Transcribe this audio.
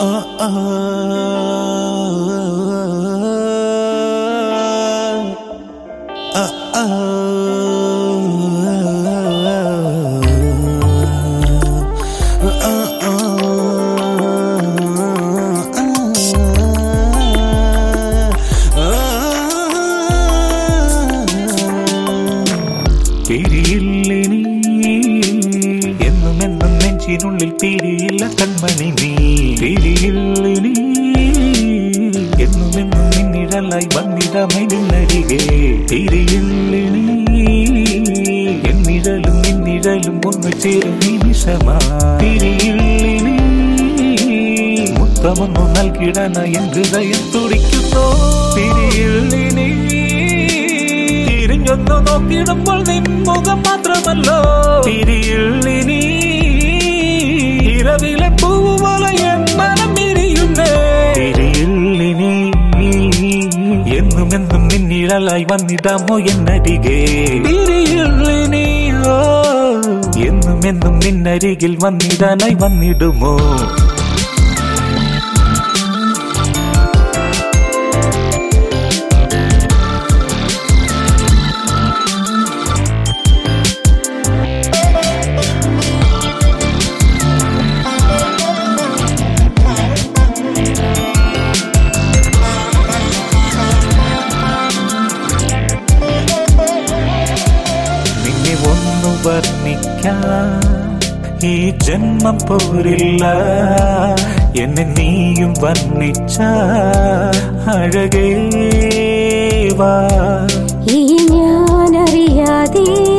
തിരിയില്ലിനി എന്നും എന്നും നെഞ്ചിനുള്ളിൽ തിരിയില്ല കൺമണി നീ തിരിയില്ലിനി എന്നും എന്നും നിന്നിഴലായി വന്നിടമേ നിന്നരികെ തിരിയില്ലിനി എന്നിഴലും നിന്നിഴലും ഒന്ന് ചേരും നിമിഷമാ തിരിയില്ലിനി മുത്തമൊന്നു നൽകിടന എൻ ഹൃദയം തുടിക്കുന്നു തിരിയില്ലിനി തിരിഞ്ഞൊന്നു നോക്കിയിടുമ്പോൾ നിൻ മുഖം മാത്രമല്ലോ തിരിയുള്ളിനി ഇരവിലെ പൂവ് പോലെ എൻ മനം എരിയുന്നേ തിരിയുള്ളിനി എന്നും എന്നും നിന്നിഴലായി വന്നിടാമോ എന്നരികെ തിരിയുള്ളിനി ഓ എന്നും എന്നും നിന്നരികിൽ വന്നിടാനായി വന്നിടുമോ നിന്നെ ഒന്നു വർണ്ണിക്കാൻ ഈ ജന്മം പോരില്ല എന്നെ നീയും വർണ്ണിച്ച അഴകേവാ ഈ ഞാനറിയാതെ